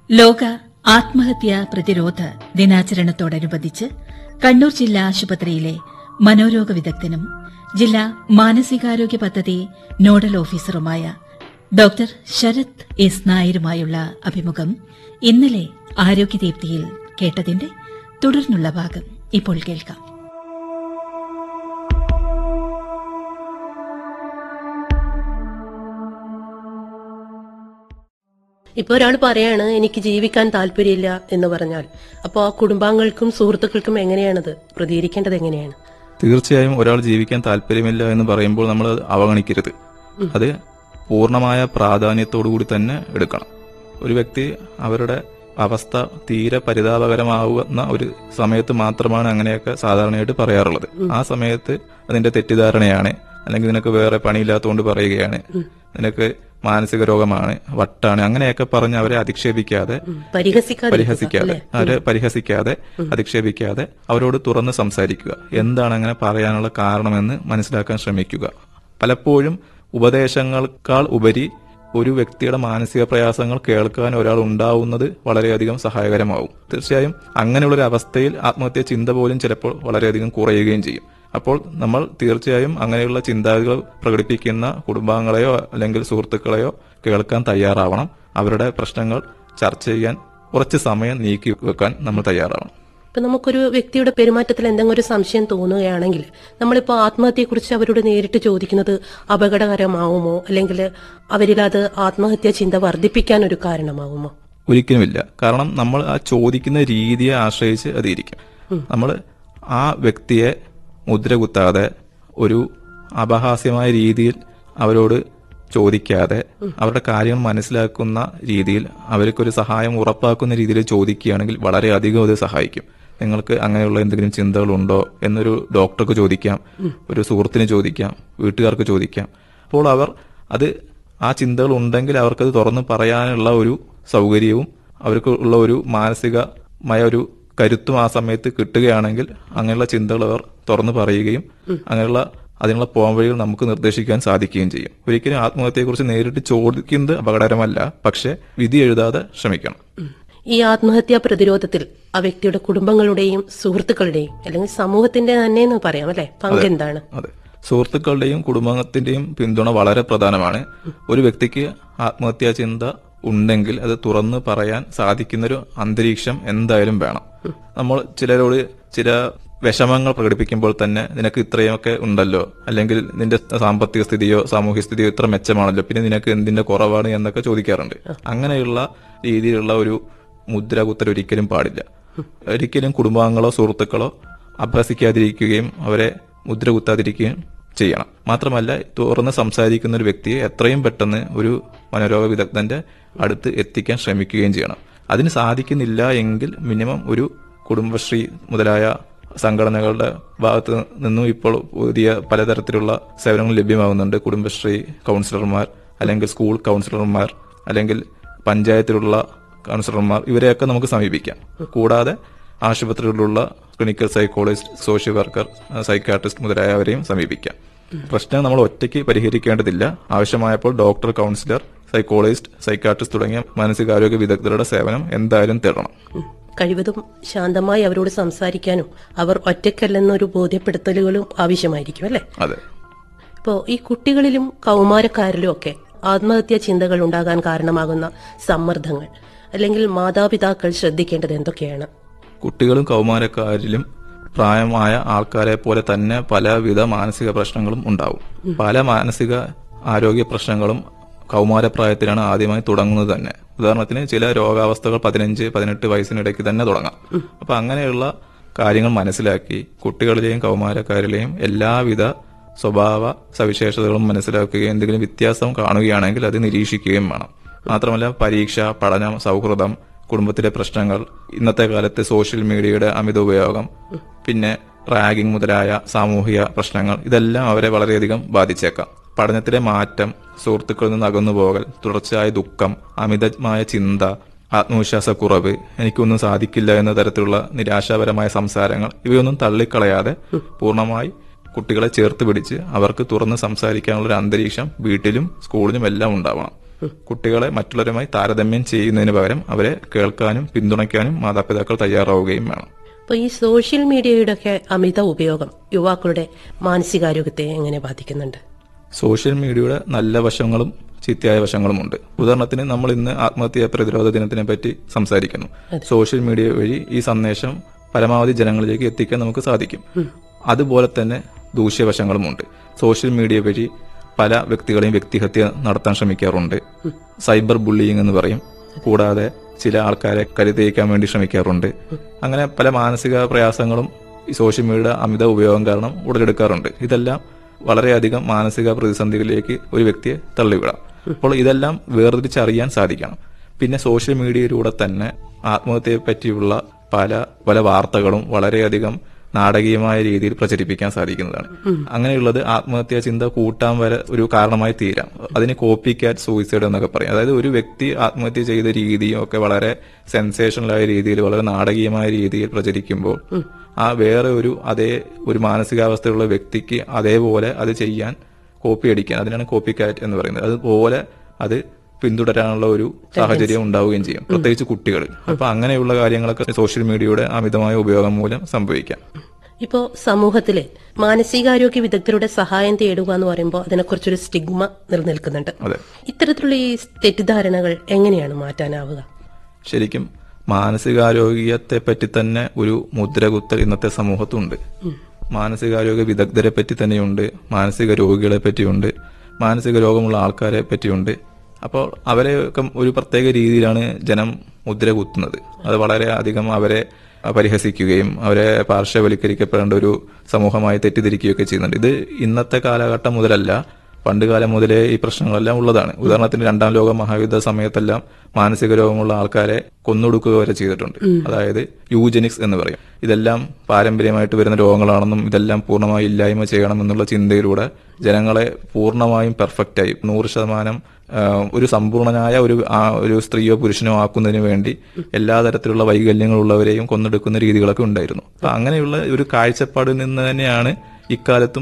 ലോക ആത്മഹത്യാ പ്രതിരോധ ദിനാചരണത്തോടനുബന്ധിച്ച് കണ്ണൂർ ജില്ലാ ആശുപത്രിയിലെ മനോരോഗ വിദഗ്ധനും ജില്ലാ മാനസികാരോഗ്യ പദ്ധതി നോഡൽ ഓഫീസറുമായ ഡോക്ടർ ശരത് എസ് നായരുമായുള്ള അഭിമുഖം ഇന്നലെ ആരോഗ്യദീപ്തിയിൽ കേട്ടതിന്റെ തുടർന്നുള്ള ഭാഗം ഇപ്പോൾ കേൾക്കാം ഇപ്പൊ ഒരാൾ പറയാണ് എനിക്ക് ജീവിക്കാൻ താല്പര്യമില്ല എന്ന് പറഞ്ഞാൽ അപ്പോൾ ആ കുടുംബാംഗങ്ങൾക്കും സുഹൃത്തുക്കൾക്കും എങ്ങനെയാണത് പ്രതികരിക്കേണ്ടത് എങ്ങനെയാണ് തീർച്ചയായും ഒരാൾ ജീവിക്കാൻ താല്പര്യമില്ല എന്ന് പറയുമ്പോൾ നമ്മൾ അത് അവഗണിക്കരുത് അത് പൂർണ്ണമായ പ്രാധാന്യത്തോടുകൂടി തന്നെ എടുക്കണം ഒരു വ്യക്തി അവരുടെ അവസ്ഥ തീരെ പരിതാപകരമാവുന്ന ഒരു സമയത്ത് മാത്രമാണ് അങ്ങനെയൊക്കെ സാധാരണയായിട്ട് പറയാറുള്ളത് ആ സമയത്ത് അതിന്റെ തെറ്റിദ്ധാരണയാണ് അല്ലെങ്കിൽ നിനക്ക് വേറെ പണിയില്ലാത്തതുകൊണ്ട് പറയുകയാണ് നിനക്ക് മാനസിക രോഗമാണ് വട്ടാണ് അങ്ങനെയൊക്കെ പറഞ്ഞ് അവരെ അധിക്ഷേപിക്കാതെ പരിഹസിക്കാതെ പരിഹസിക്കാതെ അവരെ പരിഹസിക്കാതെ അധിക്ഷേപിക്കാതെ അവരോട് തുറന്ന് സംസാരിക്കുക എന്താണ് അങ്ങനെ പറയാനുള്ള കാരണമെന്ന് മനസ്സിലാക്കാൻ ശ്രമിക്കുക പലപ്പോഴും ഉപദേശങ്ങൾക്കാൾ ഉപരി ഒരു വ്യക്തിയുടെ മാനസിക പ്രയാസങ്ങൾ കേൾക്കാൻ ഒരാൾ ഉണ്ടാവുന്നത് വളരെയധികം സഹായകരമാവും തീർച്ചയായും അങ്ങനെയുള്ള ഒരു അവസ്ഥയിൽ ആത്മഹത്യ ചിന്ത പോലും ചിലപ്പോൾ വളരെയധികം കുറയുകയും ചെയ്യും അപ്പോൾ നമ്മൾ തീർച്ചയായും അങ്ങനെയുള്ള ചിന്താഗതികൾ പ്രകടിപ്പിക്കുന്ന കുടുംബാംഗങ്ങളെയോ അല്ലെങ്കിൽ സുഹൃത്തുക്കളെയോ കേൾക്കാൻ തയ്യാറാവണം അവരുടെ പ്രശ്നങ്ങൾ ചർച്ച ചെയ്യാൻ കുറച്ച് സമയം നീക്കി വെക്കാൻ നമ്മൾ തയ്യാറാവണം ഇപ്പൊ നമുക്കൊരു വ്യക്തിയുടെ പെരുമാറ്റത്തിൽ എന്തെങ്കിലും ഒരു സംശയം തോന്നുകയാണെങ്കിൽ നമ്മളിപ്പോ ആത്മഹത്യയെക്കുറിച്ച് അവരോട് നേരിട്ട് ചോദിക്കുന്നത് അപകടകരമാവുമോ അല്ലെങ്കിൽ അവരിൽ അത് ആത്മഹത്യാ ചിന്ത വർദ്ധിപ്പിക്കാൻ ഒരു കാരണമാവുമോ ഒരിക്കലുമില്ല കാരണം നമ്മൾ ആ ചോദിക്കുന്ന രീതിയെ ആശ്രയിച്ച് അത് ഇരിക്കും നമ്മൾ ആ വ്യക്തിയെ മുദ്ര കുത്താതെ ഒരു അപഹാസ്യമായ രീതിയിൽ അവരോട് ചോദിക്കാതെ അവരുടെ കാര്യങ്ങൾ മനസ്സിലാക്കുന്ന രീതിയിൽ അവർക്കൊരു സഹായം ഉറപ്പാക്കുന്ന രീതിയിൽ ചോദിക്കുകയാണെങ്കിൽ വളരെയധികം അത് സഹായിക്കും നിങ്ങൾക്ക് അങ്ങനെയുള്ള എന്തെങ്കിലും ചിന്തകളുണ്ടോ എന്നൊരു ഡോക്ടർക്ക് ചോദിക്കാം ഒരു സുഹൃത്തിന് ചോദിക്കാം വീട്ടുകാർക്ക് ചോദിക്കാം അപ്പോൾ അവർ അത് ആ ചിന്തകൾ ഉണ്ടെങ്കിൽ അവർക്കത് തുറന്ന് പറയാനുള്ള ഒരു സൗകര്യവും അവർക്ക് ഉള്ള ഒരു മാനസികമായ ഒരു കരുത്തും ആ സമയത്ത് കിട്ടുകയാണെങ്കിൽ അങ്ങനെയുള്ള ചിന്തകൾ അവർ തുറന്നു പറയുകയും അങ്ങനെയുള്ള അതിനുള്ള പോകാൻ വഴികൾ നമുക്ക് നിർദ്ദേശിക്കാൻ സാധിക്കുകയും ചെയ്യും ഒരിക്കലും ആത്മഹത്യയെക്കുറിച്ച് നേരിട്ട് ചോദിക്കുന്നത് അപകടകരമല്ല പക്ഷെ വിധി എഴുതാതെ ശ്രമിക്കണം ഈ ആത്മഹത്യാ പ്രതിരോധത്തിൽ ആ വ്യക്തിയുടെ കുടുംബങ്ങളുടെയും സുഹൃത്തുക്കളുടെയും അല്ലെങ്കിൽ സമൂഹത്തിന്റെ തന്നെ എന്ന് പറയാം അല്ലെ പങ്ക് എന്താണ് അതെ സുഹൃത്തുക്കളുടെയും കുടുംബത്തിന്റെയും പിന്തുണ വളരെ പ്രധാനമാണ് ഒരു വ്യക്തിക്ക് ആത്മഹത്യാ ചിന്ത ഉണ്ടെങ്കിൽ അത് തുറന്ന് പറയാൻ സാധിക്കുന്നൊരു അന്തരീക്ഷം എന്തായാലും വേണം നമ്മൾ ചിലരോട് ചില വിഷമങ്ങൾ പ്രകടിപ്പിക്കുമ്പോൾ തന്നെ നിനക്ക് ഇത്രയൊക്കെ ഉണ്ടല്ലോ അല്ലെങ്കിൽ നിന്റെ സാമ്പത്തിക സ്ഥിതിയോ സാമൂഹ്യ സ്ഥിതിയോ ഇത്ര മെച്ചമാണല്ലോ പിന്നെ നിനക്ക് എന്തിന്റെ കുറവാണ് എന്നൊക്കെ ചോദിക്കാറുണ്ട് അങ്ങനെയുള്ള രീതിയിലുള്ള ഒരു മുദ്ര കുത്തൽ ഒരിക്കലും പാടില്ല ഒരിക്കലും കുടുംബാംഗങ്ങളോ സുഹൃത്തുക്കളോ അഭ്യസിക്കാതിരിക്കുകയും അവരെ മുദ്ര കുത്താതിരിക്കുകയും ചെയ്യണം മാത്രമല്ല തുറന്ന് സംസാരിക്കുന്ന ഒരു വ്യക്തിയെ എത്രയും പെട്ടെന്ന് ഒരു മനോരോഗ വിദഗ്ധന്റെ അടുത്ത് എത്തിക്കാൻ ശ്രമിക്കുകയും ചെയ്യണം അതിന് സാധിക്കുന്നില്ല എങ്കിൽ മിനിമം ഒരു കുടുംബശ്രീ മുതലായ സംഘടനകളുടെ ഭാഗത്ത് നിന്നും ഇപ്പോൾ പുതിയ പലതരത്തിലുള്ള സേവനങ്ങൾ ലഭ്യമാകുന്നുണ്ട് കുടുംബശ്രീ കൗൺസിലർമാർ അല്ലെങ്കിൽ സ്കൂൾ കൗൺസിലർമാർ അല്ലെങ്കിൽ പഞ്ചായത്തിലുള്ള കൗൺസിലർമാർ ഇവരെയൊക്കെ നമുക്ക് സമീപിക്കാം കൂടാതെ ആശുപത്രികളിലുള്ള clinical psychologist social worker psychiatrist മുതലായവരെയും സമീപിക്കാം പ്രശ്നം നമ്മൾ ഒറ്റയ്ക്ക് പരിഹരിക്കേണ്ടതില്ല ആവശ്യമായപ്പോൾ ഡോക്ടർ കൗൺസിലർ സൈക്കോളജിസ്റ്റ് സൈക്കാട്രിസ്റ്റ് തുടങ്ങിയ മാനസികാരോഗ്യ വിദഗ്ധരുടെ സേവനം എന്തായാലും തേടണം ഉം. കഴിവതും ശാന്തമായി അവരോട് സംസാരിക്കാനും അവർ ഒറ്റയ്ക്കല്ലെന്നൊരു ബോധ്യപ്പെടുത്തലുകളും ആവശ്യമായിരിക്കും അല്ലെ അതെ ഇപ്പോ ഈ കുട്ടികളിലും കൗമാരക്കാരിലും ഒക്കെ ആത്മഹത്യാ ചിന്തകൾ ഉണ്ടാകാൻ കാരണമാകുന്ന സമ്മർദ്ദങ്ങൾ അല്ലെങ്കിൽ മാതാപിതാക്കൾ ശ്രദ്ധിക്കേണ്ടത് എന്തൊക്കെയാണ് കുട്ടികളും കൗമാരക്കാരിലും പ്രായമായ ആൾക്കാരെ പോലെ തന്നെ പലവിധ മാനസിക പ്രശ്നങ്ങളും ഉണ്ടാവും പല മാനസിക ആരോഗ്യ പ്രശ്നങ്ങളും കൗമാരപ്രായത്തിലാണ് ആദ്യമായി തുടങ്ങുന്നത് തന്നെ ഉദാഹരണത്തിന് ചില രോഗാവസ്ഥകൾ പതിനഞ്ച് പതിനെട്ട് വയസ്സിനിടയ്ക്ക് തന്നെ തുടങ്ങാം അപ്പൊ അങ്ങനെയുള്ള കാര്യങ്ങൾ മനസ്സിലാക്കി കുട്ടികളിലെയും കൗമാരക്കാരിലെയും എല്ലാവിധ സ്വഭാവ സവിശേഷതകളും മനസ്സിലാക്കുകയും എന്തെങ്കിലും വ്യത്യാസം കാണുകയാണെങ്കിൽ അത് നിരീക്ഷിക്കുകയും വേണം മാത്രമല്ല പരീക്ഷ പഠനം സൗഹൃദം കുടുംബത്തിലെ പ്രശ്നങ്ങൾ ഇന്നത്തെ കാലത്ത് സോഷ്യൽ മീഡിയയുടെ അമിത ഉപയോഗം പിന്നെ റാഗിംഗ് മുതലായ സാമൂഹിക പ്രശ്നങ്ങൾ ഇതെല്ലാം അവരെ വളരെയധികം ബാധിച്ചേക്കാം പഠനത്തിലെ മാറ്റം സുഹൃത്തുക്കളിൽ നിന്ന് അകന്നുപോകൽ തുടർച്ചയായ ദുഃഖം അമിതമായ ചിന്ത ആത്മവിശ്വാസക്കുറവ് എനിക്കൊന്നും സാധിക്കില്ല എന്ന തരത്തിലുള്ള നിരാശാപരമായ സംസാരങ്ങൾ ഇവയൊന്നും തള്ളിക്കളയാതെ പൂർണ്ണമായി കുട്ടികളെ ചേർത്ത് പിടിച്ച് അവർക്ക് തുറന്ന് സംസാരിക്കാനുള്ള ഒരു അന്തരീക്ഷം വീട്ടിലും സ്കൂളിലും എല്ലാം ഉണ്ടാവണം കുട്ടികളെ മറ്റുള്ളവരുമായി താരതമ്യം ചെയ്യുന്നതിന് പകരം അവരെ കേൾക്കാനും പിന്തുണയ്ക്കാനും മാതാപിതാക്കൾ തയ്യാറാവുകയും വേണം അപ്പോൾ ഈ സോഷ്യൽ മീഡിയയുടെ ഒക്കെ അമിത ഉപയോഗം യുവാക്കളുടെ മാനസികാരോഗ്യത്തെ എങ്ങനെ ബാധിക്കുന്നുണ്ട് സോഷ്യൽ മീഡിയയുടെ നല്ല വശങ്ങളും ചീത്തയായ വശങ്ങളുമുണ്ട് ഉദാഹരണത്തിന് നമ്മൾ ഇന്ന് ആത്മഹത്യാ പ്രതിരോധ ദിനത്തിനെ പറ്റി സംസാരിക്കുന്നു സോഷ്യൽ മീഡിയ വഴി ഈ സന്ദേശം പരമാവധി ജനങ്ങളിലേക്ക് എത്തിക്കാൻ നമുക്ക് സാധിക്കും അതുപോലെ തന്നെ ദൂഷ്യവശങ്ങളുമുണ്ട് സോഷ്യൽ മീഡിയ വഴി പല വ്യക്തികളെയും വ്യക്തിഹത്യ നടത്താൻ ശ്രമിക്കാറുണ്ട് സൈബർ ബുള്ളിയിങ് എന്ന് പറയും കൂടാതെ ചില ആൾക്കാരെ കരുതയിക്കാൻ വേണ്ടി ശ്രമിക്കാറുണ്ട് അങ്ങനെ പല മാനസിക പ്രയാസങ്ങളും ഈ സോഷ്യൽ മീഡിയയുടെ അമിത ഉപയോഗം കാരണം ഉടലെടുക്കാറുണ്ട് ഇതെല്ലാം വളരെയധികം മാനസിക പ്രതിസന്ധികളിലേക്ക് ഒരു വ്യക്തിയെ തള്ളിവിടാം അപ്പോൾ ഇതെല്ലാം വേർതിരിച്ചറിയാൻ സാധിക്കണം പിന്നെ സോഷ്യൽ മീഡിയയിലൂടെ തന്നെ ആത്മഹത്യയെ പറ്റിയുള്ള പല പല വാർത്തകളും വളരെയധികം നാടകീയമായ രീതിയിൽ പ്രചരിപ്പിക്കാൻ സാധിക്കുന്നതാണ് അങ്ങനെയുള്ളത് ആത്മഹത്യാ ചിന്ത കൂട്ടാൻ വരെ ഒരു കാരണമായി തീരാം അതിന് കോപ്പി കാറ്റ് സൂയിസൈഡ് എന്നൊക്കെ പറയും അതായത് ഒരു വ്യക്തി ആത്മഹത്യ ചെയ്ത രീതിയും ഒക്കെ വളരെ സെൻസേഷണലായ രീതിയിൽ വളരെ നാടകീയമായ രീതിയിൽ പ്രചരിക്കുമ്പോൾ ആ വേറെ ഒരു അതേ ഒരു മാനസികാവസ്ഥയുള്ള വ്യക്തിക്ക് അതേപോലെ അത് ചെയ്യാൻ കോപ്പി അടിക്കാൻ അതിനാണ് കോപ്പി കാറ്റ് എന്ന് പറയുന്നത് അതുപോലെ അത് പിന്തുടരാനുള്ള ഒരു സാഹചര്യം ഉണ്ടാവുകയും ചെയ്യും പ്രത്യേകിച്ച് കുട്ടികൾ അപ്പൊ അങ്ങനെയുള്ള കാര്യങ്ങളൊക്കെ സോഷ്യൽ മീഡിയയുടെ അമിതമായ ഉപയോഗം മൂലം സംഭവിക്കാം ഇപ്പോൾ സമൂഹത്തിലെ മാനസികാരോഗ്യ വിദഗ്ധരുടെ സഹായം തേടുക എന്ന് പറയുമ്പോൾ അതിനെക്കുറിച്ചൊരു സ്റ്റിഗ്മ നിലനിൽക്കുന്നുണ്ട് അതെ ഇത്തരത്തിലുള്ള ഈ തെറ്റിദ്ധാരണകൾ എങ്ങനെയാണ് മാറ്റാനാവുക ശരിക്കും മാനസികാരോഗ്യത്തെ പറ്റി തന്നെ ഒരു മുദ്രകുത്തൽ ഇന്നത്തെ സമൂഹത്തുണ്ട് മാനസികാരോഗ്യ വിദഗ്ധരെ പറ്റി തന്നെയുണ്ട് മാനസിക രോഗികളെ പറ്റിയുണ്ട് മാനസിക രോഗമുള്ള ആൾക്കാരെ പറ്റിയുണ്ട് അപ്പോൾ അവരെയൊക്കെ ഒരു പ്രത്യേക രീതിയിലാണ് ജനം മുദ്ര കുത്തുന്നത് അത് വളരെ അധികം അവരെ പരിഹസിക്കുകയും അവരെ പാർശ്വവൽക്കരിക്കപ്പെടേണ്ട ഒരു സമൂഹമായി തെറ്റിദ്ധരിക്കുകയൊക്കെ ചെയ്യുന്നുണ്ട് ഇത് ഇന്നത്തെ കാലഘട്ടം മുതലല്ല പണ്ടുകാലം മുതലേ ഈ പ്രശ്നങ്ങളെല്ലാം ഉള്ളതാണ് ഉദാഹരണത്തിന് രണ്ടാം ലോക മഹായുദ്ധ സമയത്തെല്ലാം മാനസിക രോഗമുള്ള ആൾക്കാരെ കൊന്നൊടുക്കുക വരെ ചെയ്തിട്ടുണ്ട് അതായത് യൂജനിക്സ് എന്ന് പറയും ഇതെല്ലാം പാരമ്പര്യമായിട്ട് വരുന്ന രോഗങ്ങളാണെന്നും ഇതെല്ലാം പൂർണ്ണമായി ഇല്ലായ്മ ചെയ്യണമെന്നുള്ള ചിന്തയിലൂടെ ജനങ്ങളെ പൂർണ്ണമായും പെർഫെക്റ്റായി നൂറ് ശതമാനം ആ, ഒരു സമ്പൂർണനായ ഒരു ആ, ഒരു സ്ത്രീയോ പുരുഷനോ ആക്കുന്നതിന് വേണ്ടി എല്ലാ തരത്തിലുള്ള വൈകല്യങ്ങളുള്ളവരെയും കൊന്നെടുക്കുന്ന രീതികളൊക്കെ ഉണ്ടായിരുന്നു അപ്പൊ അങ്ങനെയുള്ള ഒരു കാഴ്ചപ്പാടിൽ നിന്ന് തന്നെയാണ് ഇക്കാലത്തും